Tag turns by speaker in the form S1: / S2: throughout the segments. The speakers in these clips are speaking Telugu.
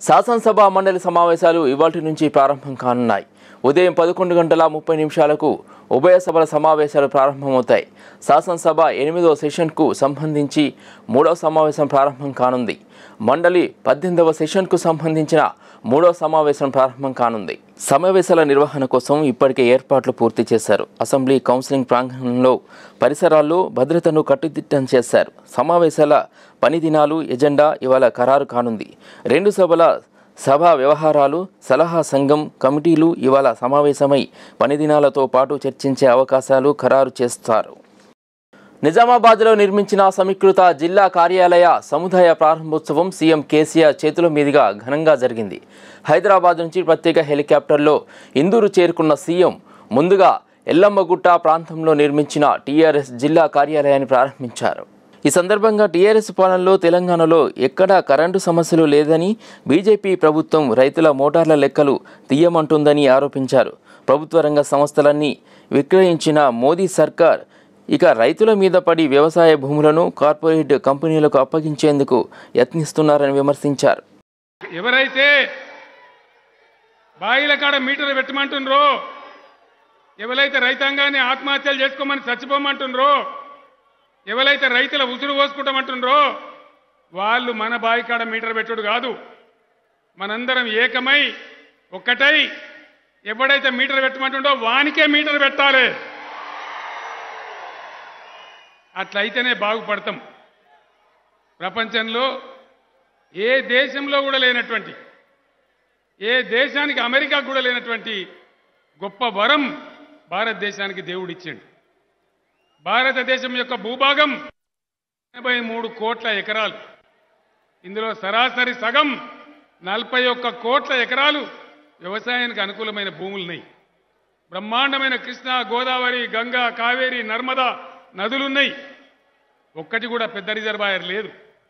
S1: శాసనసభ మండలి సమావేశాలు ఇవాటి నుంచి ప్రారంభం కానున్నాయి ఉదయం పదకొండు గంటల ముప్పై నిమిషాలకు ఉభయ సభల సమావేశాలు ప్రారంభమవుతాయి శాసనసభ ఎనిమిదవ సెషన్కు సంబంధించి మూడవ సమావేశం ప్రారంభం కానుంది మండలి పద్దెనిమిదవ సెషన్కు సంబంధించిన మూడవ సమావేశం ప్రారంభం కానుంది సమావేశాల నిర్వహణ కోసం ఇప్పటికే ఏర్పాట్లు పూర్తి చేశారు అసెంబ్లీ కౌన్సిలింగ్ ప్రాంగణంలో పరిసరాల్లో భద్రతను కట్టుదిట్టం చేశారు సమావేశాల పని దినాలు ఎజెండా ఇవాళ ఖరారు కానుంది రెండు సభల సభా వ్యవహారాలు సలహా సంఘం కమిటీలు ఇవాళ సమావేశమై పని దినాలతో పాటు చర్చించే అవకాశాలు ఖరారు చేస్తారు నిజామాబాద్లో నిర్మించిన సమీకృత జిల్లా కార్యాలయ సముదాయ ప్రారంభోత్సవం సీఎం కేసీఆర్ చేతుల మీదుగా ఘనంగా జరిగింది హైదరాబాద్ నుంచి ప్రత్యేక హెలికాప్టర్లో ఇందూరు చేరుకున్న సీఎం ముందుగా ఎల్లమ్మగుట్ట ప్రాంతంలో నిర్మించిన టీఆర్ఎస్ జిల్లా కార్యాలయాన్ని ప్రారంభించారు ఈ సందర్భంగా టీఆర్ఎస్ పాలనలో తెలంగాణలో ఎక్కడా కరెంటు సమస్యలు లేదని బీజేపీ ప్రభుత్వం రైతుల మోటార్ల లెక్కలు తీయమంటుందని ఆరోపించారు ప్రభుత్వ రంగ సంస్థలన్నీ విక్రయించిన మోదీ సర్కార్ ఇక రైతుల మీద పడి వ్యవసాయ భూములను కార్పొరేట్ కంపెనీలకు అప్పగించేందుకు యత్నిస్తున్నారని విమర్శించారు
S2: ఎవరైతే బాయిల కాడ మీటర్ పెట్టమంటుండ్రో ఎవరైతే రైతాంగాన్ని ఆత్మహత్యలు చేసుకోమని చచ్చిపోమంటుండ్రో ఎవరైతే రైతుల ఉసురు పోసుకుంటామంటుండ్రో వాళ్ళు మన బావి కాడ మీటర్ పెట్టుడు కాదు మనందరం ఏకమై ఒక్కటై ఎవడైతే మీటర్ పెట్టమంటుండో వానికే మీటర్ పెట్టాలి అట్లయితేనే బాగుపడతాం ప్రపంచంలో ఏ దేశంలో కూడా లేనటువంటి ఏ దేశానికి అమెరికా కూడా లేనటువంటి గొప్ప వరం భారతదేశానికి దేవుడిచ్చాడు భారతదేశం యొక్క భూభాగం ఎనభై మూడు కోట్ల ఎకరాలు ఇందులో సరాసరి సగం నలభై ఒక్క కోట్ల ఎకరాలు వ్యవసాయానికి అనుకూలమైన భూములున్నాయి బ్రహ్మాండమైన కృష్ణా గోదావరి గంగా కావేరి నర్మదా నదులున్నాయి ఒక్కటి కూడా పెద్ద రిజర్వాయర్ లేదు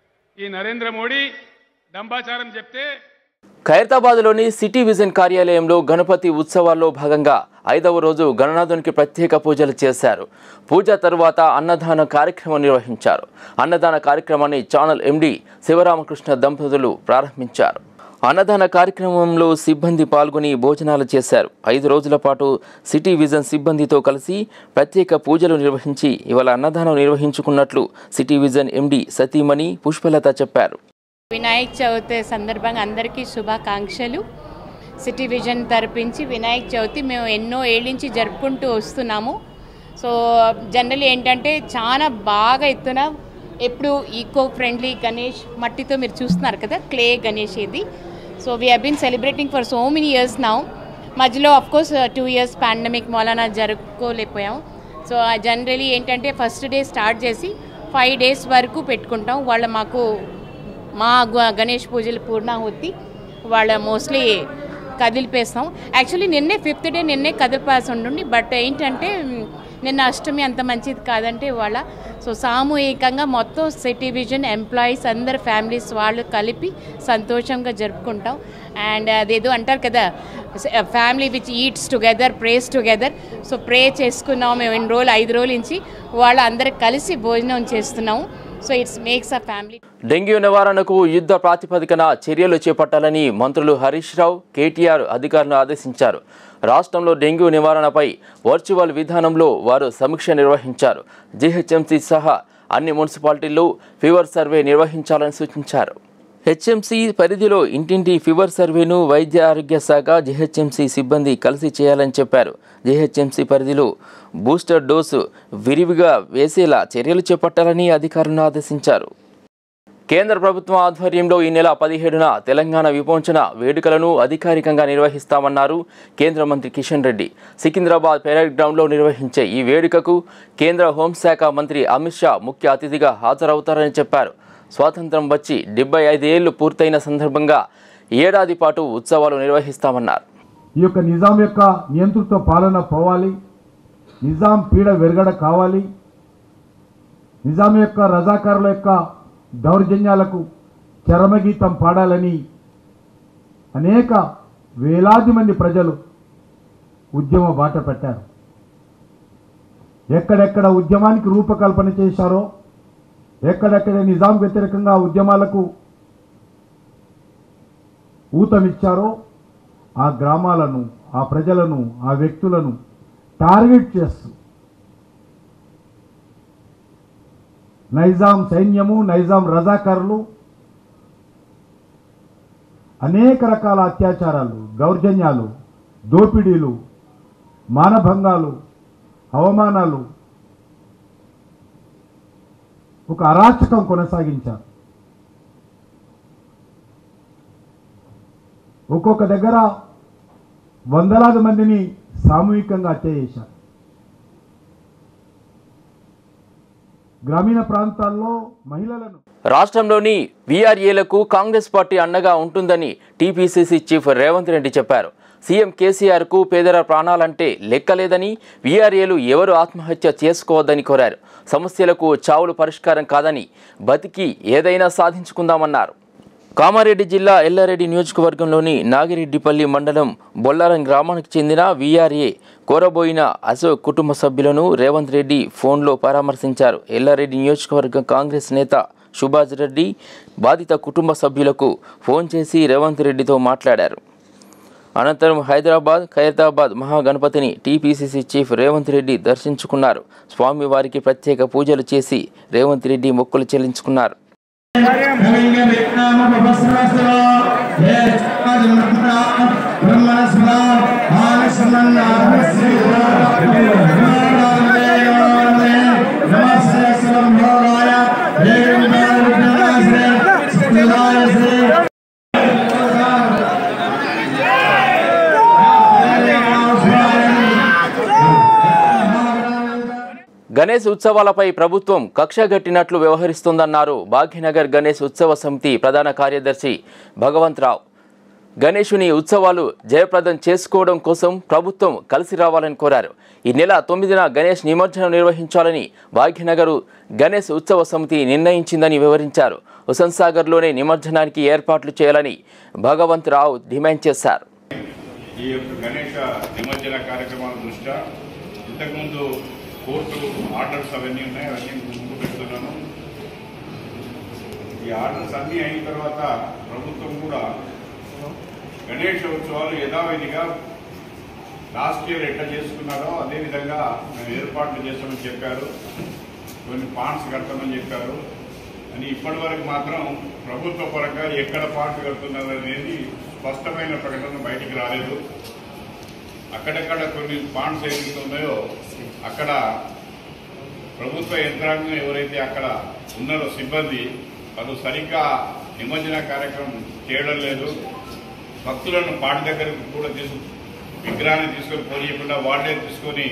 S2: ఈ నరేంద్ర మోడీ డంబాచారం చెప్తే
S1: ఖైరతాబాద్లోని సిటీ విజన్ కార్యాలయంలో గణపతి ఉత్సవాల్లో భాగంగా ఐదవ రోజు గణనాథునికి ప్రత్యేక పూజలు చేశారు పూజ తరువాత అన్నదాన కార్యక్రమం నిర్వహించారు అన్నదాన కార్యక్రమాన్ని ఛానల్ ఎండి శివరామకృష్ణ దంపతులు ప్రారంభించారు అన్నదాన కార్యక్రమంలో సిబ్బంది పాల్గొని భోజనాలు చేశారు ఐదు రోజుల పాటు సిటీ విజన్ సిబ్బందితో కలిసి ప్రత్యేక పూజలు నిర్వహించి ఇవాళ అన్నదానం నిర్వహించుకున్నట్లు సిటీ విజన్ ఎండి సతీమణి పుష్పలత చెప్పారు
S3: వినాయక చవితి సందర్భంగా అందరికీ శుభాకాంక్షలు సిటీ విజన్ తరపించి వినాయక చవితి మేము ఎన్నో ఏళ్ళ నుంచి జరుపుకుంటూ వస్తున్నాము సో జనరల్ ఏంటంటే చాలా బాగా ఎత్తున ఎప్పుడు ఈకో ఫ్రెండ్లీ గణేష్ మట్టితో మీరు చూస్తున్నారు కదా క్లే గణేష్ ఇది so we been celebrating for so many years now మధ్యలో కోర్స్ టూ ఇయర్స్ పాండమిక్ మూలన జరుపుకోలేకపోయాం సో జనరలీ ఏంటంటే ఫస్ట్ డే స్టార్ట్ చేసి ఫైవ్ డేస్ వరకు పెట్టుకుంటాం వాళ్ళ మాకు మా గ- గణేష్ పూజలు పూర్ణాహుతి వాళ్ళ మోస్ట్లీ కదిలిపేస్తాం యాక్చువల్లీ నిన్నే ఫిఫ్త్ డే నిన్నే కదిలిపాల్సి ఉండండి బట్ ఏంటంటే మ్, నిన్న అష్టమి అంత మంచిది కాదంటే వాళ్ళ సో సామూహికంగా మొత్తం సిటీ విజన్ ఎంప్లాయీస్ అందరు ఫ్యామిలీస్ వాళ్ళు కలిపి సంతోషంగా జరుపుకుంటాం అండ్ అదేదో అంటారు కదా family which eats together prays together so pray చేసుకున్నాం మేము ఎన్ని రోజులు ఐదు రోజుల నుంచి వాళ్ళు అందరు కలిసి భోజనం చేస్తున్నాము so it's makes a family
S1: dengue నివారణకు యుద్ధ ప్రాతిపదికన చర్యలు చేపట్టాలని మంత్రులు హరీష్ రావు కేటీఆర్ అధికారులను ఆదేశించారు రాష్ట్రంలో డెంగ్యూ నివారణపై వర్చువల్ విధానంలో వారు సమీక్ష నిర్వహించారు జీహెచ్ఎంసీ సహా అన్ని మున్సిపాలిటీల్లో ఫీవర్ సర్వే నిర్వహించాలని సూచించారు హెచ్ఎంసీ పరిధిలో ఇంటింటి ఫీవర్ సర్వేను వైద్య ఆరోగ్య శాఖ జీహెచ్ఎంసీ సిబ్బంది కలిసి చేయాలని చెప్పారు జీహెచ్ఎంసీ పరిధిలో బూస్టర్ డోసు విరివిగా వేసేలా చర్యలు చేపట్టాలని అధికారులను ఆదేశించారు కేంద్ర ప్రభుత్వం ఆధ్వర్యంలో ఈ నెల పదిహేడున తెలంగాణ విమోచన వేడుకలను అధికారికంగా నిర్వహిస్తామన్నారు కేంద్ర మంత్రి కిషన్ రెడ్డి సికింద్రాబాద్ పెరేడ్ గ్రౌండ్లో నిర్వహించే ఈ వేడుకకు కేంద్ర హోంశాఖ మంత్రి అమిత్ షా ముఖ్య అతిథిగా హాజరవుతారని చెప్పారు స్వాతంత్రం వచ్చి డెబ్బై ఐదేళ్లు పూర్తయిన సందర్భంగా ఏడాది పాటు ఉత్సవాలు నిర్వహిస్తామన్నారు
S4: ఈ యొక్క నిజాం యొక్క నియంతృత్వ పాలన పోవాలి నిజాం పీడ వెరగడ కావాలి నిజాం యొక్క రజాకారుల యొక్క దౌర్జన్యాలకు చరమగీతం పాడాలని అనేక వేలాది మంది ప్రజలు ఉద్యమ బాట పెట్టారు ఎక్కడెక్కడ ఉద్యమానికి రూపకల్పన చేశారో ఎక్కడెక్కడ నిజాం వ్యతిరేకంగా ఉద్యమాలకు ఊతమిచ్చారో ఆ గ్రామాలను ఆ ప్రజలను ఆ వ్యక్తులను టార్గెట్ చేస్తూ నైజాం సైన్యము నైజాం రజాకారులు అనేక రకాల అత్యాచారాలు దౌర్జన్యాలు దోపిడీలు మానభంగాలు అవమానాలు ఒక అరాచకం కొనసాగించారు ఒక్కొక్క దగ్గర వందలాది మందిని సామూహికంగా హత్య చేశారు గ్రామీణ ప్రాంతాల్లో మహిళలను
S1: రాష్ట్రంలోని వీఆర్ఏలకు కాంగ్రెస్ పార్టీ అండగా ఉంటుందని టీపీసీసీ చీఫ్ రేవంత్ రెడ్డి చెప్పారు సీఎం కేసీఆర్కు పేదల ప్రాణాలంటే లెక్కలేదని వీఆర్ఏలు ఎవరు ఆత్మహత్య చేసుకోవద్దని కోరారు సమస్యలకు చావులు పరిష్కారం కాదని బతికి ఏదైనా సాధించుకుందామన్నారు కామారెడ్డి జిల్లా ఎల్లారెడ్డి నియోజకవర్గంలోని నాగిరెడ్డిపల్లి మండలం బొల్లారం గ్రామానికి చెందిన వీఆర్ఏ కోరబోయిన అశోక్ కుటుంబ సభ్యులను రేవంత్ రెడ్డి ఫోన్లో పరామర్శించారు ఎల్లారెడ్డి నియోజకవర్గం కాంగ్రెస్ నేత సుభాష్ రెడ్డి బాధిత కుటుంబ సభ్యులకు ఫోన్ చేసి రేవంత్ రెడ్డితో మాట్లాడారు అనంతరం హైదరాబాద్ ఖైరతాబాద్ మహాగణపతిని టీపీసీసీ చీఫ్ రేవంత్ రెడ్డి దర్శించుకున్నారు స్వామివారికి ప్రత్యేక పూజలు చేసి రేవంత్ రెడ్డి మొక్కులు చెల్లించుకున్నారు గణేష్ ఉత్సవాలపై ప్రభుత్వం కక్షగట్టినట్లు వ్యవహరిస్తోందన్నారు భాగ్యనగర్ గణేష్ ఉత్సవ సమితి ప్రధాన కార్యదర్శి భగవంతరావు గణేషుని ఉత్సవాలు జయప్రదం చేసుకోవడం కోసం ప్రభుత్వం కలిసి రావాలని కోరారు ఈ నెల తొమ్మిదిన గణేష్ నిమజ్జనం నిర్వహించాలని భాగ్యనగర్ గణేష్ ఉత్సవ సమితి నిర్ణయించిందని వివరించారు హుసన్ సాగర్లోనే నిమజ్జనానికి ఏర్పాట్లు చేయాలని భగవంతరావు డిమాండ్ చేశారు
S5: ఈ యొక్క గణేష నిమజ్జన కార్యక్రమాల దృష్ట్యా ఇంతకుముందు కోర్టు ఆర్డర్స్ అవన్నీ ఉన్నాయి అవన్నీ ముందు పెడుతున్నాను ఈ ఆర్డర్స్ అన్నీ అయిన తర్వాత ప్రభుత్వం కూడా గణేష ఉత్సవాలు యథావిధిగా లాస్ట్ ఇయర్ ఎట్లా చేసుకున్నారో అదేవిధంగా మేము ఏర్పాట్లు చేస్తామని చెప్పారు కొన్ని పాండ్స్ కడతామని చెప్పారు అని ఇప్పటి వరకు మాత్రం ప్రభుత్వ పరంగా ఎక్కడ పాండ్స్ కడుతున్నారు అనేది స్పష్టమైన ప్రకటన బయటికి రాలేదు అక్కడక్కడ కొన్ని పాండ్స్ ఏదైతే ఉన్నాయో అక్కడ ప్రభుత్వ యంత్రాంగం ఎవరైతే అక్కడ ఉన్నారో సిబ్బంది వాళ్ళు సరిగ్గా నిమజ్జన కార్యక్రమం చేయడం లేదు భక్తులను పాటి దగ్గరకు కూడా తీసు విగ్రహాన్ని తీసుకొని పోనీయకుండా వాళ్ళే తీసుకొని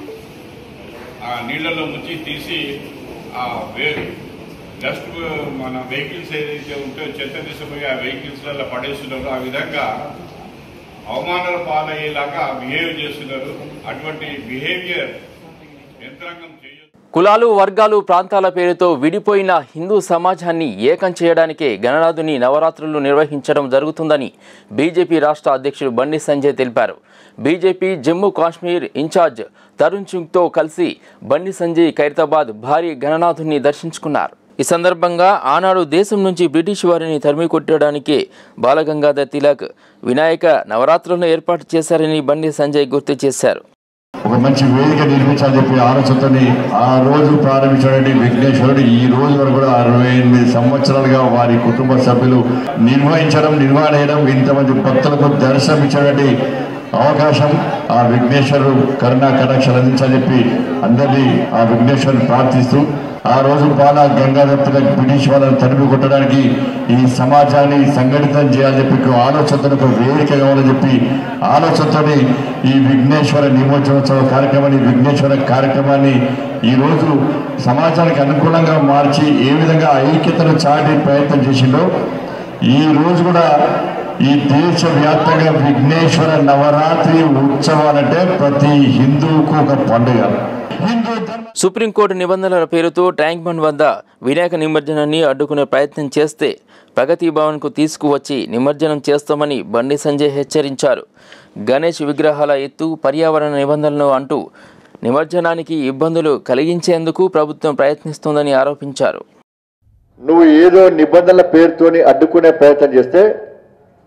S5: ఆ నీళ్లలో ముంచి తీసి ఆ వే డస్ట్ మన వెహికల్స్ ఏదైతే ఉంటే చెత్త తీసుకుపోయి ఆ వెహికల్స్లలో పడేస్తున్నారో ఆ విధంగా అవమానాల పాలయ్యేలాగా బిహేవ్ చేస్తున్నారు అటువంటి బిహేవియర్ యంత్రాంగం చేయొద్దు
S1: కులాలు వర్గాలు ప్రాంతాల పేరుతో విడిపోయిన హిందూ సమాజాన్ని ఏకం చేయడానికే గణనాథుని నవరాత్రులు నిర్వహించడం జరుగుతుందని బీజేపీ రాష్ట్ర అధ్యక్షుడు బండి సంజయ్ తెలిపారు బీజేపీ జమ్మూ కాశ్మీర్ ఇన్ఛార్జ్ తరుణ్ సింగ్తో కలిసి బండి సంజయ్ ఖైరతాబాద్ భారీ గణనాథుని దర్శించుకున్నారు ఈ సందర్భంగా ఆనాడు దేశం నుంచి బ్రిటిష్ వారిని తరిమి కొట్టడానికే బాలగంగాధర్ తిలక్ వినాయక నవరాత్రులను ఏర్పాటు చేశారని బండి సంజయ్ గుర్తు చేశారు
S6: ఒక మంచి వేదిక నిర్మించాలని చెప్పి ఆలోచనతోని ఆ రోజు ప్రారంభించినటువంటి విఘ్నేశ్వరుడు ఈ రోజు వరకు కూడా అరవై ఎనిమిది సంవత్సరాలుగా వారి కుటుంబ సభ్యులు నిర్వహించడం నిర్వహణ చేయడం ఇంతమంది భక్తులకు దర్శనం ఇచ్చినటువంటి అవకాశం ఆ విఘ్నేశ్వరుడు కరుణా కటాక్షలు అందించాలని చెప్పి అందరినీ ఆ విఘ్నేశ్వరుని ప్రార్థిస్తూ ఆ రోజు బాల గంగాధర్ తిలక్ బ్రిటిష్ వాళ్ళని తరిమి కొట్టడానికి ఈ సమాజాన్ని సంఘటితం చేయాలని చెప్పి ఒక ఆలోచనతో ఒక వేదిక కావాలని చెప్పి ఆలోచనతోని ఈ విఘ్నేశ్వర నిమజ్జనోత్సవ కార్యక్రమాన్ని విఘ్నేశ్వర కార్యక్రమాన్ని ఈ రోజు సమాజానికి అనుకూలంగా మార్చి ఏ విధంగా ఐక్యతను చాటి ప్రయత్నం చేసిండో ఈ రోజు కూడా ఈ దేశ వ్యాప్తంగా విఘ్నేశ్వర నవరాత్రి ఉత్సవాలంటే ప్రతి హిందువుకు ఒక పండుగ హిందూ ధర్మ
S1: సుప్రీంకోర్టు నిబంధనల పేరుతో ట్యాంక్ బండ్ వద్ద వినాయక నిమజ్జనాన్ని అడ్డుకునే ప్రయత్నం చేస్తే ప్రగతి భవన్కు తీసుకువచ్చి నిమజ్జనం చేస్తామని బండి సంజయ్ హెచ్చరించారు గణేష్ విగ్రహాల ఎత్తు పర్యావరణ నిబంధనలు అంటూ నిమజ్జనానికి ఇబ్బందులు కలిగించేందుకు ప్రభుత్వం ప్రయత్నిస్తోందని ఆరోపించారు
S7: నువ్వు ఏదో నిబంధనల పేరుతోని అడ్డుకునే ప్రయత్నం చేస్తే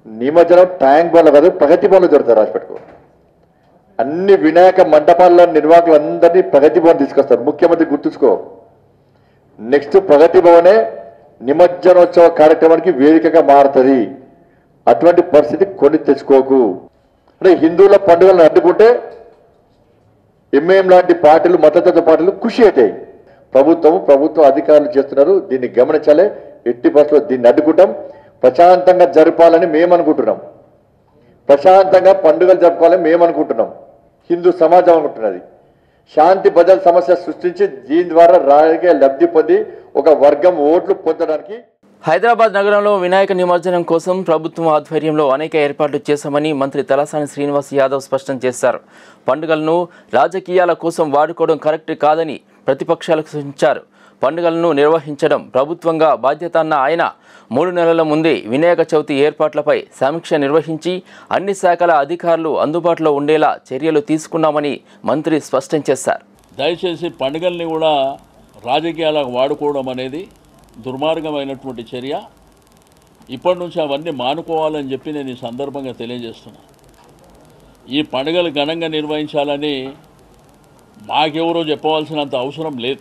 S7: నిమజ్జనం ట్యాంక్ బండ్లు కాదు ప్రగతి భవన్లో జరుగుతారు రాసిపెట్టుకో అన్ని వినాయక మండపాల నిర్వాహకులు అందరినీ ప్రగతి భవన్ తీసుకొస్తారు ముఖ్యమంత్రి గుర్తుంచుకో నెక్స్ట్ ప్రగతి భవనే నిమజ్జనోత్సవ కార్యక్రమానికి వేదికగా మారుతుంది అటువంటి పరిస్థితి కొని తెచ్చుకోకు అంటే హిందువుల పండుగలను అడ్డుకుంటే ఎంఏఎం లాంటి పార్టీలు మతతత్వ పార్టీలు ఖుషి అవుతాయి ప్రభుత్వం ప్రభుత్వ అధికారులు చేస్తున్నారు దీన్ని గమనించాలి ఎట్టి బస్సులో దీన్ని అడ్డుకుంటాం ప్రశాంతంగా జరపాలని మేము అనుకుంటున్నాం ప్రశాంతంగా పండుగలు జరుపుకోవాలని మేము అనుకుంటున్నాం హిందూ సమాజం అనుకుంటున్నది శాంతి భద్రత సమస్య సృష్టించి దీని ద్వారా రాజకీయ లబ్ధి పొంది ఒక వర్గం ఓట్లు పొందడానికి
S1: హైదరాబాద్ నగరంలో వినాయక నిమజ్జనం కోసం ప్రభుత్వం ఆధ్వర్యంలో అనేక ఏర్పాట్లు చేశామని మంత్రి తలసాని శ్రీనివాస్ యాదవ్ స్పష్టం చేశారు పండుగలను రాజకీయాల కోసం వాడుకోవడం కరెక్ట్ కాదని ప్రతిపక్షాలకు సూచించారు పండుగలను నిర్వహించడం ప్రభుత్వంగా బాధ్యత అన్న ఆయన మూడు నెలల ముందే వినాయక చవితి ఏర్పాట్లపై సమీక్ష నిర్వహించి అన్ని శాఖల అధికారులు అందుబాటులో ఉండేలా చర్యలు తీసుకున్నామని మంత్రి స్పష్టం చేశారు
S8: దయచేసి పండుగల్ని కూడా రాజకీయాలకు వాడుకోవడం అనేది దుర్మార్గమైనటువంటి చర్య ఇప్పటి నుంచి అవన్నీ మానుకోవాలని చెప్పి నేను ఈ సందర్భంగా తెలియజేస్తున్నా ఈ పండుగలు ఘనంగా నిర్వహించాలని మాకెవరో చెప్పవలసినంత అవసరం లేదు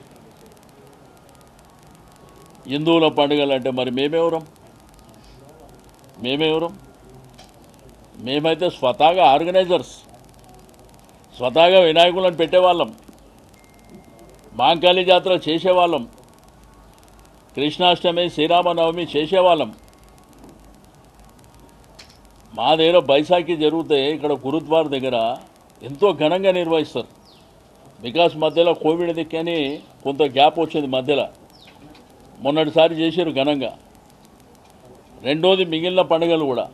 S8: హిందువుల పండుగలు అంటే మరి మేమెవరం మేమెవరం మేమైతే స్వతహాగా ఆర్గనైజర్స్ స్వతహాగా వినాయకులను పెట్టేవాళ్ళం మాంకాళి జాతర చేసేవాళ్ళం కృష్ణాష్టమి శ్రీరామనవమి చేసేవాళ్ళం మా దగ్గర బైసాఖి జరిగితే ఇక్కడ గురుద్వార్ దగ్గర ఎంతో ఘనంగా నిర్వహిస్తారు బికాస్ మధ్యలో కోవిడ్ దిక్కని కొంత గ్యాప్ వచ్చింది మధ్యలో మొన్నటిసారి చేశారు ఘనంగా రెండోది మిగిలిన పండుగలు కూడా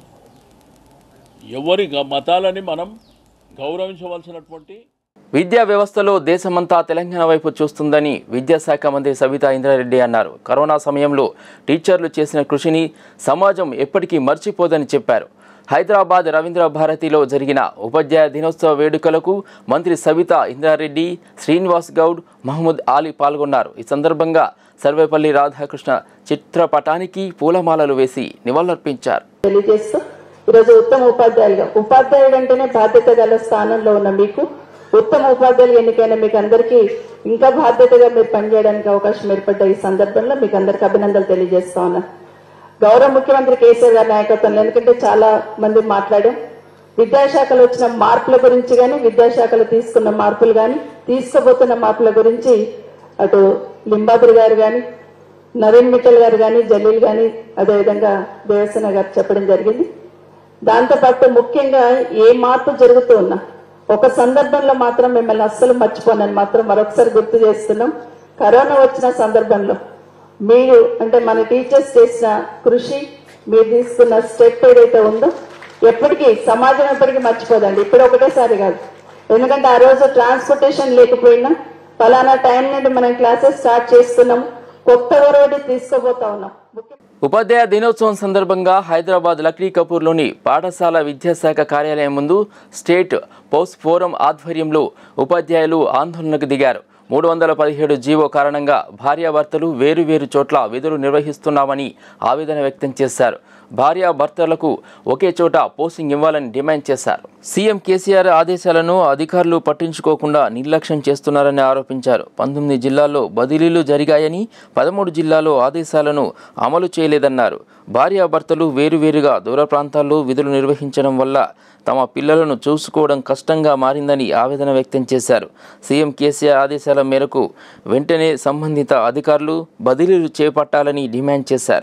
S8: ఎవరి గ- మతాలని మనం గౌరవించవలసినటువంటి
S1: విద్యా వ్యవస్థలో దేశమంతా తెలంగాణ వైపు చూస్తుందని విద్యాశాఖ మంత్రి సబితా ఇంద్రారెడ్డి అన్నారు కరోనా సమయంలో టీచర్లు చేసిన కృషిని సమాజం ఎప్పటికీ మర్చిపోదని చెప్పారు హైదరాబాద్ రవీంద్ర భారతిలో జరిగిన ఉపాధ్యాయ దినోత్సవ వేడుకలకు మంత్రి సబితా ఇంద్రారెడ్డి శ్రీనివాస్ గౌడ్ మహమ్మద్ ఆలీ పాల్గొన్నారు ఈ సందర్భంగా సర్వేపల్లి రాధాకృష్ణ చిత్రపటానికి పూలమాలలు వేసి నివాళులర్పించారు
S9: తెలియజేస్తూ ఈరోజు ఉత్తమ ఉపాధ్యాయులుగా ఉపాధ్యాయుడు అంటేనే బాధ్యత గల స్థానంలో ఉన్న మీకు ఉత్తమ ఉపాధ్యాయులు ఎన్నికైన మీకు అందరికీ ఇంకా బాధ్యతగా మీరు పనిచేయడానికి అవకాశం ఏర్పడ్డ ఈ సందర్భంలో మీకు అందరికి అభినందనలు తెలియజేస్తా ఉన్నా గౌరవ ముఖ్యమంత్రి కేసీఆర్ గారి నాయకత్వంలో ఎందుకంటే చాలా మంది మాట్లాడాం విద్యాశాఖలో వచ్చిన మార్పుల గురించి కానీ విద్యాశాఖలో తీసుకున్న మార్పులు కానీ తీసుకోబోతున్న మార్పుల గురించి అటు లింబాద్రి గారు కానీ నవీన్ మిట్టల్ గారు కానీ జలీల్ గాని అదేవిధంగా దేవసేన గారు చెప్పడం జరిగింది దాంతోపాటు ముఖ్యంగా ఏ మార్పు జరుగుతూ ఉన్నా ఒక సందర్భంలో మాత్రం మిమ్మల్ని అస్సలు మర్చిపోనని మాత్రం మరొకసారి గుర్తు చేస్తున్నాం కరోనా వచ్చిన సందర్భంలో మీరు అంటే మన టీచర్స్ చేసిన కృషి మీరు తీసుకున్న స్టెప్ ఏదైతే ఉందో ఎప్పటికీ సమాజం ఎప్పటికీ మర్చిపోదండి ఇప్పుడు ఒకటేసారి కాదు ఎందుకంటే ఆ రోజు ట్రాన్స్పోర్టేషన్ లేకపోయినా ఫలానా టైం నుండి మనం క్లాసెస్ స్టార్ట్ చేస్తున్నాం కొత్త ఒరవడి తీసుకోబోతా ఉన్నాం ముఖ్య-
S1: ఉపాధ్యాయ దినోత్సవం సందర్భంగా హైదరాబాద్ లక్డీ కపూర్లోని పాఠశాల విద్యాశాఖ కార్యాలయం ముందు స్టేట్ పౌస్ ఫోరం ఆధ్వర్యంలో ఉపాధ్యాయులు ఆందోళనకు దిగారు మూడు వందల పదిహేడు జీవో కారణంగా భార్యాభర్తలు వేరువేరు చోట్ల విధులు నిర్వహిస్తున్నామని ఆవేదన వ్యక్తం చేశారు భార్యాభర్తలకు ఒకే చోట పోస్టింగ్ ఇవ్వాలని డిమాండ్ చేశారు సీఎం కేసీఆర్ ఆదేశాలను అధికారులు పట్టించుకోకుండా నిర్లక్ష్యం చేస్తున్నారని ఆరోపించారు పంతొమ్మిది జిల్లాల్లో బదిలీలు జరిగాయని పదమూడు జిల్లాల్లో ఆదేశాలను అమలు చేయలేదన్నారు భార్యాభర్తలు వేరువేరుగా దూర ప్రాంతాల్లో విధులు నిర్వహించడం వల్ల తమ పిల్లలను చూసుకోవడం కష్టంగా మారిందని ఆవేదన వ్యక్తం చేశారు సీఎం కేసీఆర్ ఆదేశాల మేరకు వెంటనే సంబంధిత అధికారులు బదిలీలు చేపట్టాలని డిమాండ్ చేశారు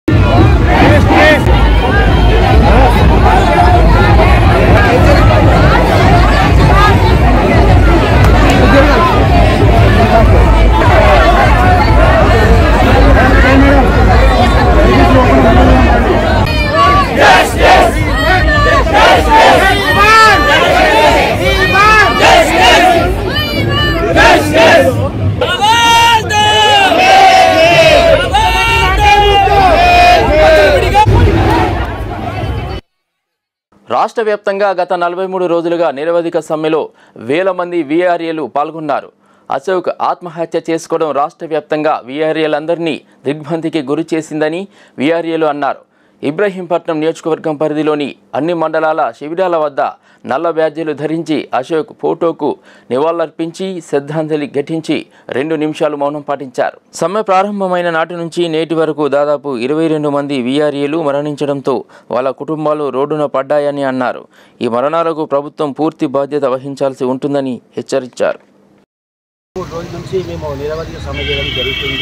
S1: రాష్ట్ర వ్యాప్తంగా గత నలభై మూడు రోజులుగా నిరవధిక సమ్మెలో వేల మంది వీఆర్ఏలు పాల్గొన్నారు అశోక్ ఆత్మహత్య చేసుకోవడం రాష్ట్ర వ్యాప్తంగా వీఆర్ఏలందరినీ దిగ్భ్రాంతికి గురి చేసిందని వీఆర్ఏలు అన్నారు ఇబ్రహీంపట్నం నియోజకవర్గం పరిధిలోని అన్ని మండలాల శిబిరాల వద్ద నల్ల బ్యాడ్జీలు ధరించి అశోక్ ఫోటోకు నివాళులర్పించి శ్రద్ధాంజలి ఘటించి రెండు నిమిషాలు మౌనం పాటించారు సమ్మె ప్రారంభమైన నాటి నుంచి నేటి వరకు దాదాపు ఇరవై రెండు మంది వీఆర్ఏలు మరణించడంతో వాళ్ళ కుటుంబాలు రోడ్డున పడ్డాయని అన్నారు ఈ మరణాలకు ప్రభుత్వం పూర్తి బాధ్యత వహించాల్సి ఉంటుందని హెచ్చరించారు
S10: మూడు రోజుల నుంచి మేము నిరవధిక సమ్మె చేయడం జరుగుతుంది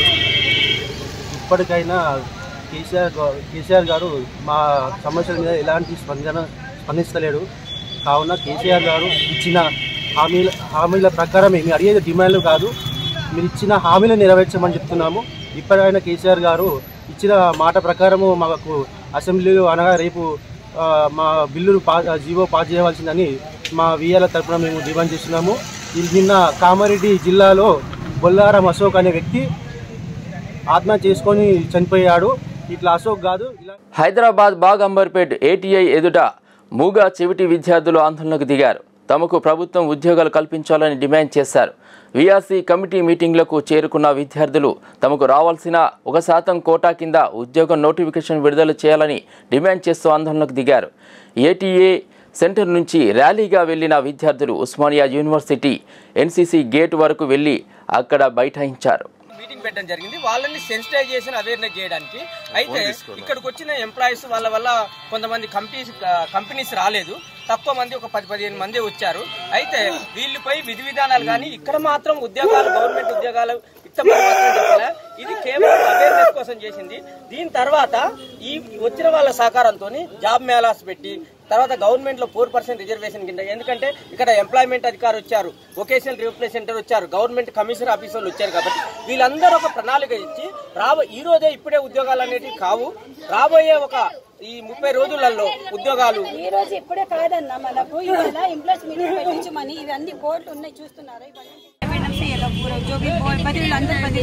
S10: ఇప్పటికైనా కేసీఆర్ గా- కేసీఆర్ గారు మా సమస్యల మీద ఎలాంటి స్పందన స్పందిస్తలేడు కావున కేసీఆర్ గారు ఇచ్చిన హామీల హామీల ప్రకారం మేము అడిగేది డిమాండ్లు కాదు మీరు ఇచ్చిన హామీలు నెరవేర్చమని చెప్తున్నాము ఇప్పటికైనా కేసీఆర్ గారు ఇచ్చిన మాట ప్రకారము మాకు అసెంబ్లీలో అనగా రేపు ఆ, మా బిల్లును పా జీవో పాస్ చేయవలసిందని మా విఎల తరపున మేము డిమాండ్ చేస్తున్నాము ఇది నిన్న కామారెడ్డి జిల్లాలో బొల్లారం అశోక్ అనే వ్యక్తి ఆత్మహత్య చేసుకొని చనిపోయాడు ఇట్లా అశోక్ కాదు ఇలా
S1: హైదరాబాద్ బాగ్ అంబర్పేట్ ఏటీఐ ఎదుట మూగా చెవిటి విద్యార్థులు ఆందోళనకు దిగారు తమకు ప్రభుత్వం ఉద్యోగాలు కల్పించాలని డిమాండ్ చేశారు వీఆర్సీ కమిటీ మీటింగ్లకు చేరుకున్న విద్యార్థులు తమకు రావాల్సిన ఒక శాతం కోటా కింద ఉద్యోగ నోటిఫికేషన్ విడుదల చేయాలని డిమాండ్ చేస్తూ ఆందోళనకు దిగారు ఏటీఏ సెంటర్ నుంచి ర్యాలీగా వెళ్లిన విద్యార్థులు ఉస్మానియా యూనివర్సిటీ ఎన్సీసీ గేట్ వరకు వెళ్లి అక్కడ బైఠాయించారు
S11: మీటింగ్ పెట్టడం జరిగింది వాళ్ళని సెన్సిటైజేషన్ అవేర్నెస్ చేయడానికి అయితే ఇక్కడికి వచ్చిన ఎంప్లాయీస్ వాళ్ళ వల్ల కొంతమంది కంపెనీస్ కంపెనీస్ రాలేదు తక్కువ మంది ఒక పది పదిహేను మంది వచ్చారు అయితే వీళ్ళపై విధి విధానాలు కానీ ఇక్కడ మాత్రం ఉద్యోగాలు గవర్నమెంట్ ఉద్యోగాలు ఇష్టపడి మాత్రం చెప్పలే ఇది కేవలం అవేర్నెస్ కోసం చేసింది దీని తర్వాత ఈ వచ్చిన వాళ్ళ సహకారంతో జాబ్ మేళాస్ పెట్టి తర్వాత గవర్నమెంట్ లో ఫోర్ పర్సెంట్ రిజర్వేషన్ కింద ఎందుకంటే ఇక్కడ ఎంప్లాయ్మెంట్ అధికారి వచ్చారు వొకేషనల్ రిప్రజెంటేటివ్ వచ్చారు గవర్నమెంట్ కమిషనర్ ఆఫీసర్లు వచ్చారు కాబట్టి వీళ్ళందరూ ఒక ప్రణాళిక ఇచ్చి రాబో ఈ రోజే ఇప్పుడే ఉద్యోగాలు అనేటివి కావు రాబోయే ఒక ఈ ముప్పై రోజులలో ఉద్యోగాలు
S12: ఈ రోజు ఇప్పుడే కాదన్నా మనకు ఇవాళ ఇంప్లస్ మీటింగ్ పెట్టించమని ఇవన్నీ బోర్డులు ఉన్నాయి చూస్తున్నారా ఇవన్నీ मैडम से ये लोग पूरा जो भी बोल बदल अंदर बदल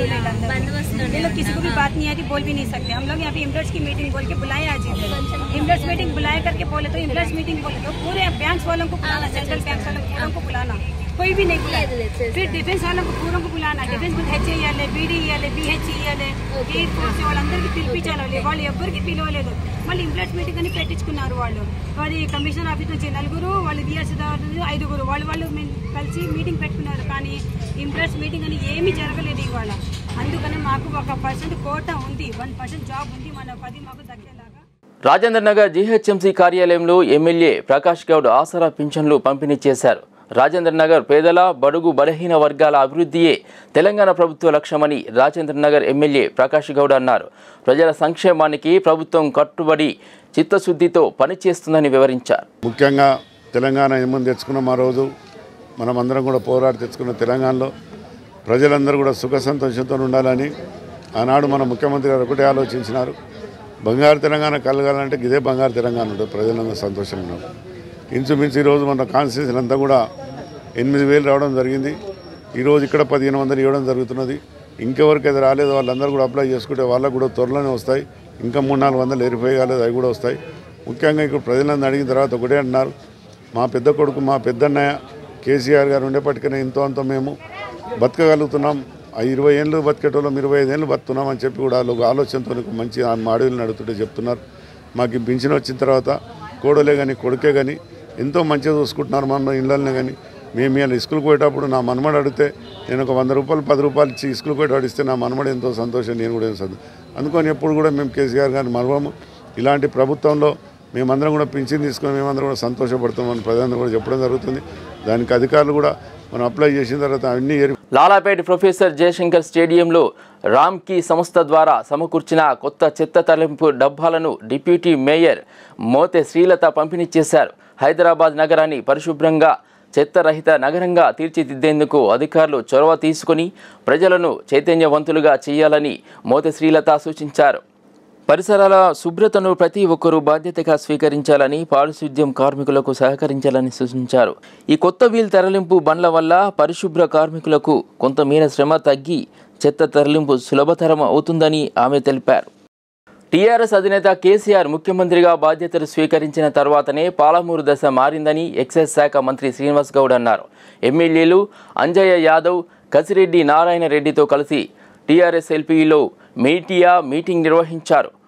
S12: ये लोग किसी को भी बात नहीं आती बोल भी नहीं सकते हम लोग यहाँ पे इम्प्लस की मीटिंग बोल के बुलाए आज इम्प्लस मीटिंग बुलाए करके बोले तो इम्प्लस मीटिंग बोले तो पूरे बैंक वालों को बुलाना सेंट्रल बैंक वालों पूरों को बुलाना कोई भी नहीं बुलाया फिर डिफेंस वालों को पूरों को बुलाना డిఫెన్స్ హెచ్ వేయాలి బీడీ ఇవ్వాలి బిహెచ్ ఇవ్వాలి ఎయిర్ ఫోర్స్ వాళ్ళందరికీ పిలిపించాలి వాళ్ళు ఎవరికి పిలవలేదు మళ్ళీ ఇంప్లాట్ మీటింగ్ అని పెట్టించుకున్నారు వాళ్ళు వాడి కమిషనర్ ఆఫీస్ నుంచి నలుగురు వాళ్ళు డిఆర్సీ ఐదుగురు వాళ్ళు వాళ్ళు మేము కలిసి మీటింగ్ పెట్టుకున్నారు కానీ ఇంప్లాట్స్ మీటింగ్ అని ఏమీ జరగలేదు ఇవాళ అందుకని మాకు ఒక పర్సెంట్ కోట ఉంది వన్ పర్సెంట్ జాబ్ ఉంది మన పది మాకు తగ్గేలాగా
S1: రాజేంద్ర నగర్ జీహెచ్ఎంసీ కార్యాలయంలో ఎమ్మెల్యే ప్రకాష్ గౌడ్ ఆసరా పింఛన్లు పంపిణీ చేశారు రాజేంద్ర నగర్ పేదల బడుగు బలహీన వర్గాల అభివృద్ధియే తెలంగాణ ప్రభుత్వ లక్ష్యమని రాజేంద్ర నగర్ ఎమ్మెల్యే ప్రకాష్ గౌడ్ అన్నారు ప్రజల సంక్షేమానికి ప్రభుత్వం కట్టుబడి చిత్తశుద్ధితో పనిచేస్తుందని వివరించారు
S13: ముఖ్యంగా తెలంగాణ ఏమని తెచ్చుకున్నాం ఆ రోజు మనం అందరం కూడా పోరాడి తెచ్చుకున్న తెలంగాణలో ప్రజలందరూ కూడా సుఖ సంతోషంతో ఉండాలని ఆనాడు మన ముఖ్యమంత్రి గారు ఒకటే ఆలోచించినారు బంగారు తెలంగాణ కలగాలంటే ఇదే బంగారు తెలంగాణ ఉంటుంది ప్రజలందరూ సంతోషంగా ఉన్నారు ఇంచుమించు ఈరోజు మన కాన్స్టిట్యూషన్ అంతా కూడా ఎనిమిది వేలు రావడం జరిగింది ఈరోజు ఇక్కడ పదిహేను వందలు ఇవ్వడం జరుగుతున్నది ఇంకెవరికైతే రాలేదో వాళ్ళందరూ కూడా అప్లై చేసుకుంటే వాళ్ళకు కూడా త్వరలోనే వస్తాయి ఇంకా మూడు నాలుగు వందలు వెరిఫై కాలేదు అవి కూడా వస్తాయి ముఖ్యంగా ఇక్కడ ప్రజలందరూ అడిగిన తర్వాత ఒకటే అంటున్నారు మా పెద్ద కొడుకు మా పెద్దన్నయ్య కేసీఆర్ గారు ఉండేపటికనే ఇంతో అంత మేము బతకగలుగుతున్నాం ఆ ఇరవై ఏళ్ళు బతికేటోళ్ళం ఇరవై ఐదు ఏళ్ళు బతుకున్నాం అని చెప్పి కూడా వాళ్ళు ఒక ఆలోచనతో ఒక మంచి ఆ అడవిని నడుతుంటే చెప్తున్నారు మాకు ఈ పింఛన్ వచ్చిన తర్వాత కోడలే కానీ కొడుకే కానీ ఎంతో మంచిగా చూసుకుంటున్నారు మన ఇళ్ళనే కానీ మేము ఇలా స్కూల్కి పోయేటప్పుడు నా మనమడు అడిగితే నేను ఒక వంద రూపాయలు పది రూపాయలు ఇచ్చి స్కూల్కి పోయేటప్పుడు ఇస్తే నా మనమడు ఎంతో సంతోషం నేను కూడా సంతోషం అందుకని ఎప్పుడు కూడా మేము కేసీఆర్ గారిని మరవము ఇలాంటి ప్రభుత్వంలో మేమందరం కూడా పింఛన్ తీసుకొని మేమందరం కూడా సంతోషపడుతున్నామని ప్రజలందరూ కూడా చెప్పడం జరుగుతుంది దానికి అధికారులు కూడా మనం అప్లై చేసిన తర్వాత అన్ని ఏరి
S1: లాలాపేట్ ప్రొఫెసర్ జయశంకర్ స్టేడియంలో రామ్కీ సంస్థ ద్వారా సమకూర్చిన కొత్త చెత్త తరలింపు డబ్బాలను డిప్యూటీ మేయర్ మోతే శ్రీలత పంపిణీ చేశారు హైదరాబాద్ నగరాన్ని పరిశుభ్రంగా చెత్తరహిత నగరంగా తీర్చిదిద్దేందుకు అధికారులు చొరవ తీసుకుని ప్రజలను చైతన్యవంతులుగా చేయాలని మోతే శ్రీలత సూచించారు పరిసరాల శుభ్రతను ప్రతి ఒక్కరూ బాధ్యతగా స్వీకరించాలని పారిశుద్ధ్యం కార్మికులకు సహకరించాలని సూచించారు ఈ కొత్త వీల్ తరలింపు బండ్ల వల్ల పరిశుభ్ర కార్మికులకు కొంతమేర శ్రమ తగ్గి చెత్త తరలింపు సులభతరం అవుతుందని ఆమె తెలిపారు టీఆర్ఎస్ అధినేత కేసీఆర్ ముఖ్యమంత్రిగా బాధ్యతలు స్వీకరించిన తర్వాతనే పాలమూరు దశ మారిందని ఎక్సైజ్ శాఖ మంత్రి శ్రీనివాస్ గౌడ్ అన్నారు ఎమ్మెల్యేలు అంజయ్య యాదవ్ కసిరెడ్డి నారాయణ రెడ్డితో కలిసి టీఆర్ఎస్ ఎల్పీలో మీటియా మీటింగ్ నిర్వహించారు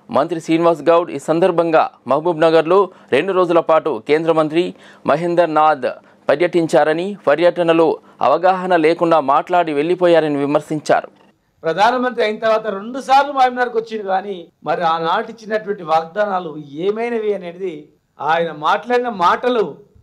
S1: మంత్రి శ్రీనివాస్ గౌడ్ ఈ సందర్భంగా మహబూబ్ నగర్లో రెండు రోజుల పాటు కేంద్ర మంత్రి మహేందర్ నాథ్ పర్యటించారని పర్యటనలో అవగాహన లేకుండా మాట్లాడి వెళ్లిపోయారని విమర్శించారు
S14: ప్రధానమంత్రి అయిన తర్వాత రెండు సార్లు మహబూబ్నగర్కి వచ్చింది కానీ మరి ఆనాటి ఇచ్చినటువంటి వాగ్దానాలు ఏమైనవి అనేది ఆయన మాట్లాడిన మాటలు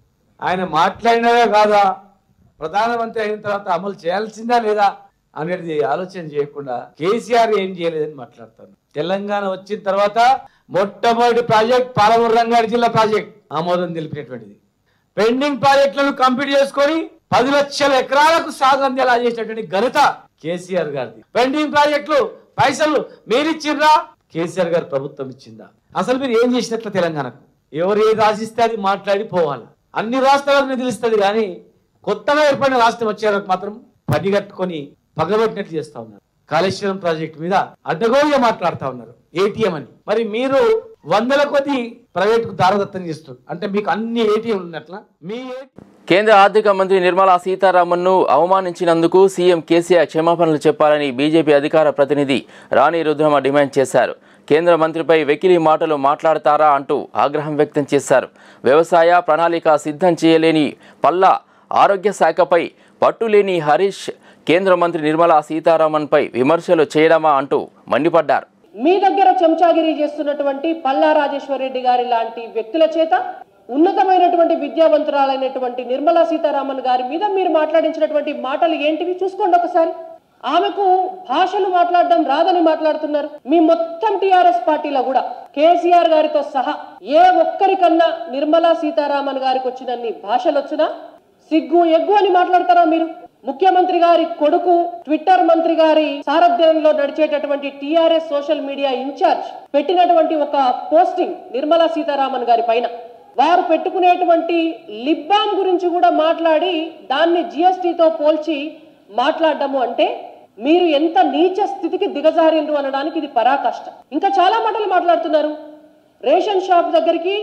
S14: ఆయన మాట్లాడినవే కాదా ప్రధానమంత్రి అయిన తర్వాత అమలు చేయాల్సిందా లేదా అనేది ఆలోచన చేయకుండా కేసీఆర్ ఏం చేయలేదని మాట్లాడతాను తెలంగాణ వచ్చిన తర్వాత మొట్టమొదటి ప్రాజెక్ట్ పాలమూరు రంగారెడ్డి జిల్లా ప్రాజెక్ట్ ఆమోదం తెలిపినటువంటిది పెండింగ్ ప్రాజెక్టులను కంప్లీట్ చేసుకొని పది లక్షల ఎకరాలకు సాగు అందేలా చేసినటువంటి ఘనత కేసీఆర్ గారిది పెండింగ్ ప్రాజెక్టులు పైసలు మీరిచ్చిండ్రా కేసీఆర్ గారు ప్రభుత్వం ఇచ్చిందా అసలు మీరు ఏం చేసినట్లు తెలంగాణకు ఎవరు ఏది ఆశిస్తే అది మాట్లాడి పోవాలి అన్ని రాష్ట్రాలకు నిధులిస్తుంది కానీ కొత్తగా ఏర్పడిన రాష్ట్రం వచ్చేవారికి మాత్రం పని కట్టుకొని పగబట్టినట్లు చేస్తా ఉన్నారు కాళేశ్వరం ప్రాజెక్టు మీద అడ్డగోలుగా మాట్లాడుతా ఉన్నారు ఏటీఎం అని మరి మీరు వందల కొద్ది ప్రైవేట్ కు దారదత్తం చేస్తారు అంటే మీకు అన్ని ఏటీఎం ఉన్నట్ల మీ
S1: కేంద్ర ఆర్థిక మంత్రి నిర్మలా సీతారామన్ను అవమానించినందుకు సీఎం కేసీఆర్ క్షమాపణలు చెప్పాలని బీజేపీ అధికార ప్రతినిధి రాణి రుద్రమ డిమాండ్ చేశారు కేంద్ర మంత్రిపై వెకిలి మాటలు మాట్లాడతారా అంటూ ఆగ్రహం వ్యక్తం చేశారు వ్యవసాయ ప్రణాళిక సిద్ధం చేయలేని పల్లా ఆరోగ్య శాఖపై పట్టులేని హరీష్ కేంద్ర మంత్రి నిర్మలా సీతారామన్పై విమర్శలు చేయడమా అంటూ మండిపడ్డారు
S15: మీ దగ్గర చెంచాగిరి చేస్తున్నటువంటి పల్లా రాజేశ్వరరెడ్డి గారి లాంటి వ్యక్తుల చేత ఉన్నతమైనటువంటి విద్యావంతురాలైనటువంటి నిర్మలా సీతారామన్ గారి మీద మీరు మాట్లాడించినటువంటి మాటలు ఏంటివి చూసుకోండి ఒకసారి ఆమెకు భాషలు మాట్లాడడం రాదని మాట్లాడుతున్నారు మీ మొత్తం టిఆర్ఎస్ పార్టీలో కూడా కేసీఆర్ గారితో సహా ఏ ఒక్కరికన్నా నిర్మలా సీతారామన్ గారికి వచ్చినన్ని భాషలు వచ్చినా సిగ్గు ఎగ్గు అని మాట్లాడతారా మీరు ముఖ్యమంత్రి గారి కొడుకు ట్విట్టర్ మంత్రి గారి సారథ్యంలో నడిచేటటువంటి టిఆర్ఎస్ సోషల్ మీడియా ఇన్ఛార్జ్ పెట్టినటువంటి ఒక పోస్టింగ్ నిర్మలా సీతారామన్ గారి పైన వారు పెట్టుకునేటువంటి లిప్ బామ్ గురించి కూడా మాట్లాడి దాన్ని జిఎస్టితో పోల్చి మాట్లాడడము అంటే మీరు ఎంత నీచ స్థితికి దిగజారిండ్రు అనడానికి ఇది పరాకాష్ట ఇంకా చాలా మాటలు మాట్లాడుతున్నారు రేషన్ షాప్ దగ్గరికి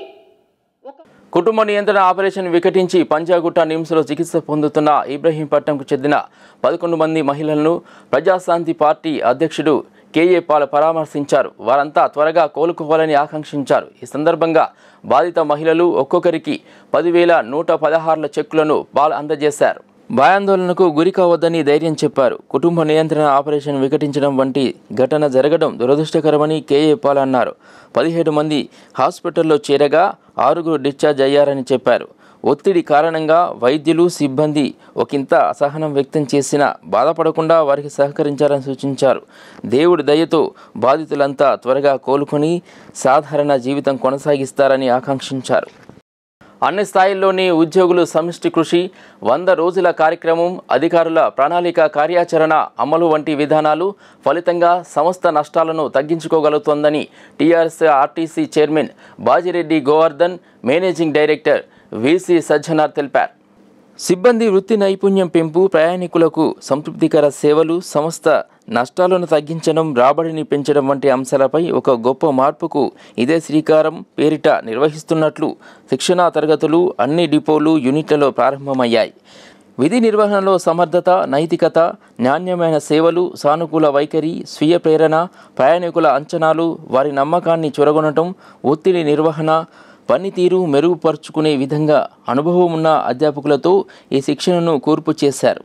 S1: కుటుంబ నియంత్రణ ఆపరేషన్ వికటించి పంజాగుట్ట నిమ్స్లో చికిత్స పొందుతున్న ఇబ్రహీంపట్నంకు చెందిన పదకొండు మంది మహిళలను ప్రజాశాంతి పార్టీ అధ్యక్షుడు కేఏ పాల్ పరామర్శించారు వారంతా త్వరగా కోలుకోవాలని ఆకాంక్షించారు ఈ సందర్భంగా బాధిత మహిళలు ఒక్కొక్కరికి పదివేల నూట పదహారుల చెక్కులను పాల్ అందజేశారు భయాందోళనకు గురి కావద్దని ధైర్యం చెప్పారు కుటుంబ నియంత్రణ ఆపరేషన్ వికటించడం వంటి ఘటన జరగడం దురదృష్టకరమని కేఏ పాల్ అన్నారు పదిహేడు మంది హాస్పిటల్లో చేరగా ఆరుగురు డిశ్చార్జ్ అయ్యారని చెప్పారు ఒత్తిడి కారణంగా వైద్యులు సిబ్బంది ఒకంత అసహనం వ్యక్తం చేసినా బాధపడకుండా వారికి సహకరించాలని సూచించారు దేవుడి దయతో బాధితులంతా త్వరగా కోలుకొని సాధారణ జీవితం కొనసాగిస్తారని ఆకాంక్షించారు అన్ని స్థాయిల్లోని ఉద్యోగులు సమిష్టి కృషి వంద రోజుల కార్యక్రమం అధికారుల ప్రణాళిక కార్యాచరణ అమలు వంటి విధానాలు ఫలితంగా సంస్థ నష్టాలను తగ్గించుకోగలుగుతోందని TRS RTC chairman Bajireddy Govardhan managing director VC Sajjanar తెలిపారు సిబ్బంది వృత్తి నైపుణ్యం పెంపు ప్రయాణికులకు సంతృప్తికర సేవలు సంస్థ నష్టాలను తగ్గించడం రాబడిని పెంచడం వంటి అంశాలపై ఒక గొప్ప మార్పుకు ఇదే శ్రీకారం పేరిట నిర్వహిస్తున్నట్లు శిక్షణా తరగతులు అన్ని డిపోలు యూనిట్లలో ప్రారంభమయ్యాయి విధి నిర్వహణలో సమర్థత నైతికత నాణ్యమైన సేవలు సానుకూల వైఖరి స్వీయ ప్రేరణ ప్రయాణికుల అంచనాలు వారి నమ్మకాన్ని చొరగొనటం ఒత్తిడి నిర్వహణ పనితీరు మెరుగుపరుచుకునే విధంగా అనుభవం ఉన్న అధ్యాపకులతో ఈ శిక్షణను కూర్పు చేశారు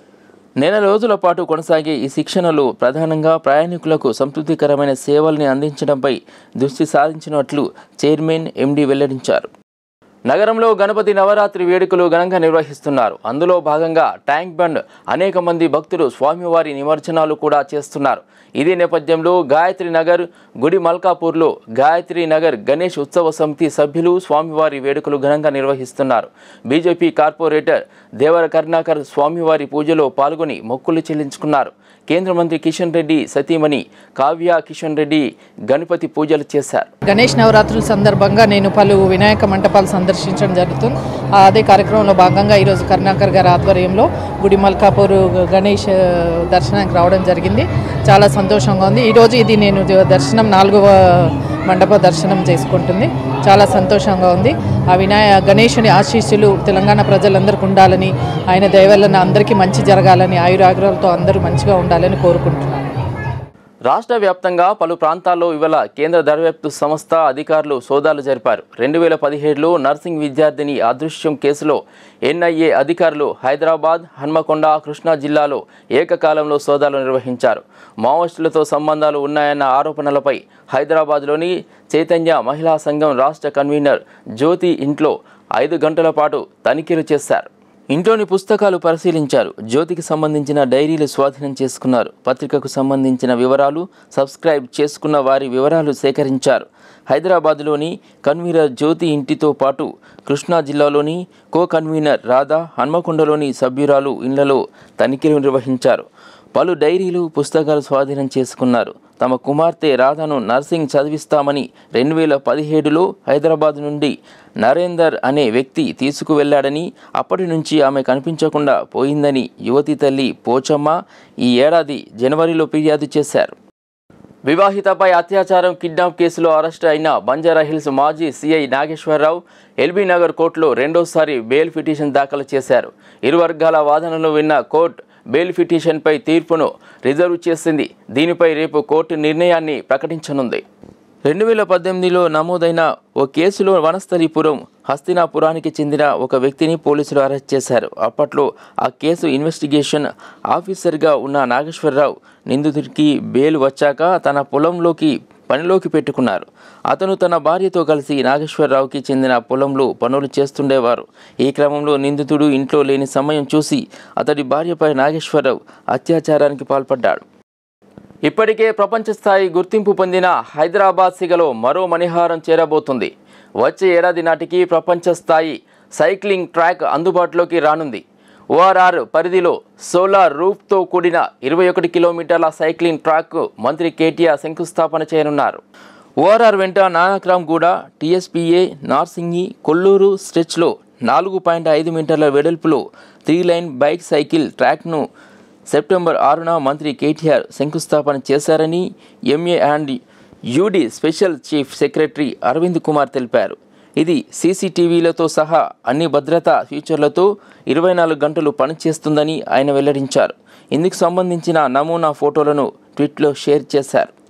S1: నెల రోజుల పాటు కొనసాగే ఈ శిక్షణలో ప్రధానంగా ప్రయాణికులకు సంతృప్తికరమైన సేవల్ని అందించడంపై దృష్టి సాధించినట్లు చైర్మన్ ఎండి వెల్లడించారు నగరంలో గణపతి నవరాత్రి వేడుకలు ఘనంగా నిర్వహిస్తున్నారు అందులో భాగంగా ట్యాంక్ బండ్ అనేక మంది భక్తులు స్వామివారి నిమజ్జనాలు కూడా చేస్తున్నారు ఇదే నేపథ్యంలో గాయత్రి నగర్ గుడి మల్కాపూర్లో గాయత్రి నగర్ గణేష్ ఉత్సవ సమితి సభ్యులు స్వామివారి వేడుకలు ఘనంగా నిర్వహిస్తున్నారు బీజేపీ కార్పొరేటర్ దేవర కరుణాకర్ స్వామివారి పూజలో పాల్గొని మొక్కులు చెల్లించుకున్నారు కేంద్ర మంత్రి కిషన్ రెడ్డి సతీమణి కావ్య కిషన్ రెడ్డి గణపతి పూజలు చేశారు
S16: గణేష్ నవరాత్రుల సందర్భంగా నేను పలు వినాయక మంటపాలు సందర్శించడం జరుగుతుంది ఆ అదే కార్యక్రమంలో భాగంగా ఈరోజు కరుణాకర్ గారి ఆధ్వర్యంలో గుడి మల్కాపూర్ గణేష్ ఆ, దర్శనానికి రావడం జరిగింది చాలా సంతోషంగా ఉంది ఈరోజు ఇది నేను ద- దర్శనం నాలుగవ మండప దర్శనం చేసుకుంటుంది చాలా సంతోషంగా ఉంది ఆ వినాయ గణేషుని ఆశీస్సులు తెలంగాణ ప్రజలందరికీ ఉండాలని ఆయన దయవల్ల అందరికీ మంచి జరగాలని ఆయురాగ్రహాలతో అందరూ మంచిగా ఉండాలని కోరుకుంటున్నాను
S1: రాష్ట్ర వ్యాప్తంగా పలు ప్రాంతాల్లో ఇవాళ కేంద్ర దర్యాప్తు సంస్థ అధికారులు సోదాలు జరిపారు రెండు వేల పదిహేడులో నర్సింగ్ విద్యార్థిని అదృశ్యం కేసులో ఎన్ఐఏ అధికారులు హైదరాబాద్ హన్మకొండ కృష్ణా జిల్లాలో ఏకకాలంలో సోదాలు నిర్వహించారు మావోయిస్టులతో సంబంధాలు ఉన్నాయన్న ఆరోపణలపై హైదరాబాద్లోని చైతన్య మహిళా సంఘం రాష్ట్ర కన్వీనర్ జ్యోతి ఇంట్లో ఐదు గంటల పాటు తనిఖీలు చేశారు ఇంట్లోని పుస్తకాలు పరిశీలించారు జ్యోతికి సంబంధించిన డైరీలు స్వాధీనం చేసుకున్నారు పత్రికకు సంబంధించిన వివరాలు సబ్స్క్రైబ్ చేసుకున్న వారి వివరాలు సేకరించారు హైదరాబాద్లోని కన్వీనర్ జ్యోతి ఇంటితో పాటు కృష్ణా జిల్లాలోని కో కన్వీనర్ రాధా హన్మకొండలోని సభ్యురాలు ఇళ్లలో తనిఖీలు నిర్వహించారు పలు డైరీలు పుస్తకాలు స్వాధీనం చేసుకున్నారు తమ కుమార్తె రాధను నర్సింగ్ చదివిస్తామని రెండు వేల పదిహేడులో హైదరాబాద్ నుండి నరేందర్ అనే వ్యక్తి తీసుకువెళ్లాడని అప్పటి నుంచి ఆమె కనిపించకుండా పోయిందని యువతి తల్లి పోచమ్మ ఈ ఏడాది జనవరిలో ఫిర్యాదు చేశారు వివాహితపై అత్యాచారం కిడ్నాప్ కేసులో అరెస్ట్ అయిన బంజారాహిల్స్ మాజీ సీఐ నాగేశ్వరరావు ఎల్బీ నగర్ కోర్టులో రెండోసారి బెయిల్ పిటిషన్ దాఖలు చేశారు ఇరు వర్గాల వాదనలు విన్న కోర్టు బెయిల్ పిటిషన్పై తీర్పును రిజర్వ్ చేసింది దీనిపై రేపు కోర్టు నిర్ణయాన్ని ప్రకటించనుంది రెండు వేల పద్దెనిమిదిలో నమోదైన ఓ కేసులో వనస్థలిపురం హస్తినాపురానికి చెందిన ఒక వ్యక్తిని పోలీసులు అరెస్ట్ చేశారు అప్పట్లో ఆ కేసు ఇన్వెస్టిగేషన్ ఆఫీసర్గా ఉన్న నాగేశ్వరరావు నిందితుడికి బెయిల్ వచ్చాక తన పొలంలోకి పనిలోకి పెట్టుకున్నారు అతను తన భార్యతో కలిసి నాగేశ్వరరావుకి చెందిన పొలంలో పనులు చేస్తుండేవారు ఈ క్రమంలో నిందితుడు ఇంట్లో లేని సమయం చూసి అతడి భార్యపై నాగేశ్వరరావు అత్యాచారానికి పాల్పడ్డాడు ఇప్పటికే ప్రపంచ స్థాయి గుర్తింపు పొందిన హైదరాబాద్ సిగలో మరో మణిహారం చేరబోతుంది వచ్చే ఏడాది నాటికి ప్రపంచ స్థాయి సైక్లింగ్ ట్రాక్ అందుబాటులోకి రానుంది ఓఆర్ఆర్ పరిధిలో సోలార్ రూఫ్తో కూడిన ఇరవై ఒకటి కిలోమీటర్ల సైక్లింగ్ ట్రాక్ మంత్రి కేటీఆర్ శంకుస్థాపన చేయనున్నారు ఓఆర్ఆర్ వెంట నానక్రామ్గూడ టీఎస్పీఏ నార్సింగి కొల్లూరు స్ట్రెచ్లో నాలుగు పాయింట్ ఐదు మీటర్ల వెడల్పులో త్రీ లైన్ బైక్ సైకిల్ ట్రాక్ను సెప్టెంబర్ ఆరున మంత్రి కేటీఆర్ శంకుస్థాపన చేశారని MA and UD special chief secretary Arvind Kumar తెలిపారు ఇది సీసీటీవీలతో సహా అన్ని భద్రతా ఫీచర్లతో ఇరవై నాలుగు గంటలు పనిచేస్తుందని ఆయన వెల్లడించారు ఇందుకు సంబంధించిన నమూనా ఫోటోలను ట్వీట్లో షేర్ చేశారు